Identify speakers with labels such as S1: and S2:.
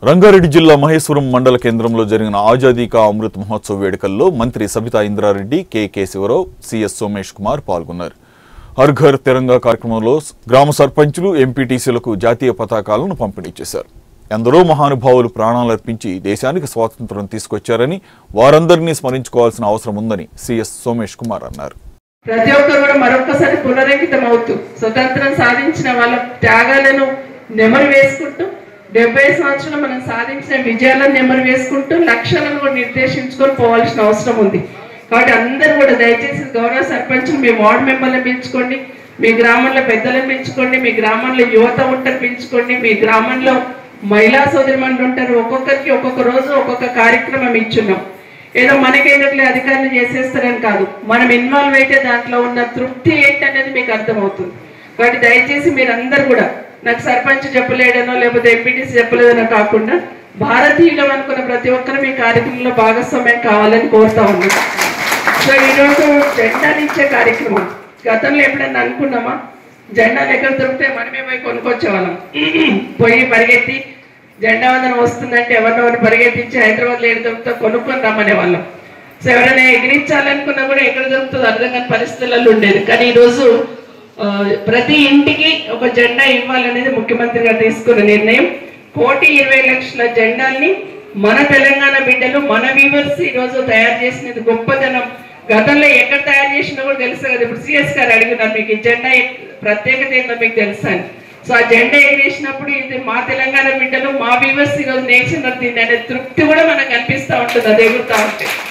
S1: రంగారెడ్డి జిల్లా మహేశ్వరం మండల కేంద్రంలో జరిగిన ఆజాదీ కా అమృత్ మహోత్సవ్ వేడుకల్లో మంత్రి సబితా ఇంద్రారెడ్డి కె కేశవరావు సిఎస్ సోమేష్ కుమార్ పాల్గొన్నారు హర్ ఘర్ తిరంగా కార్యక్రమంలో గ్రామ సర్పంచులు ఎంపీటీసీలకు జాతీయ పతాకాలను పంపిణీ చేశారు ఎందరో మహానుభావులు ప్రాణాలర్పించి దేశానికి స్వాతంత్రం తీసుకొచ్చారని వారందరినీ స్మరించుకోవాల్సిన అవసరం ఉందని సిఎస్ సోమేష్ కుమార్ అన్నారు
S2: ప్రతి ఒక్కరు కూడా మరొక్కసారి పునరంకితం అవుతూ స్వతంత్రం సాధించిన వాళ్ళ త్యాగాలను నెమరు వేసుకుంటూ డెబ్బై సంవత్సరాలు మనం సాధించిన విజయాలను నెమరు వేసుకుంటూ లక్ష్యాలను కూడా నిర్దేశించుకొని పోవాల్సిన అవసరం ఉంది కాబట్టి అందరూ కూడా దయచేసి గౌరవ సర్పంచ్ మీ వార్డు మెంబర్లను పెంచుకోండి మీ గ్రామంలో పెద్దలను పెంచుకోండి మీ గ్రామంలో యువత ఉంటారు పెంచుకోండి మీ గ్రామంలో మహిళా సోదరిమణులు ఉంటారు ఒక్కొక్కరికి ఒక్కొక్క రోజు ఒక్కొక్క కార్యక్రమం ఇచ్చున్నాం ఏదో మనకేదట్లే అధికారులు చేసేస్తారని కాదు మనం ఇన్వాల్వ్ అయితే దాంట్లో ఉన్న తృప్తి ఏంటనేది మీకు అర్థమవుతుంది కాబట్టి దయచేసి మీరందరూ కూడా నాకు సర్పంచ్ చెప్పలేడనో లేకపోతే ఎంపీటీసీ చెప్పలేదనో కాకుండా భారతీయులం అనుకున్న ప్రతి ఒక్కరు మీ కార్యక్రమంలో భాగస్వామ్యం కావాలని కోరుతా ఉన్నాం సో ఈరోజు జెండాలు ఇచ్చే కార్యక్రమం గతంలో ఎప్పుడైనా అనుకున్నామా జెండాలు ఎక్కడ దొరికితే మనమే పోయి కొనుక్కొచ్చేవాళ్ళం పోయి పరిగెత్తి జెండా వందనం వస్తుందంటే ఎవరినో ఒకరిని పరిగెత్తించి హైదరాబాద్ ఏడు దొరుకుతా కొనుక్కొని రమ్మనే వాళ్ళం సో ఎవరైనా ఎగిరించాలనుకున్నా కూడా ఎక్కడ దొరుకుతుందో అర్థం కాని పరిస్థితులలో ఉండేది కానీ ఈరోజు ఆ, ప్రతి ఇంటికి ఒక జెండా ఇవ్వాలనేది ముఖ్యమంత్రి గారు తీసుకున్న నిర్ణయం కోటి ఇరవై లక్షల జెండాల్ని మన తెలంగాణ బిడ్డలు మన వీవర్స్ ఈరోజు తయారు చేసినది గొప్పదనం గతంలో ఎక్కడ తయారు చేసినా కూడా తెలుసు కదా ఇప్పుడు సిఎస్ గారు అడిగినారు మీకు ఈ జెండా యొక్క ప్రత్యేకత ఏంటో మీకు తెలుసా అని సో ఆ జెండా ఎగిరేసినప్పుడు ఇది మా తెలంగాణ బిడ్డలు మా వీవర్స్ ఈరోజు నేర్చున్నారు దీన్ని అనే తృప్తి కూడా మనకు కనిపిస్తూ ఉంటుంది అది ఎగురుతా ఉంటే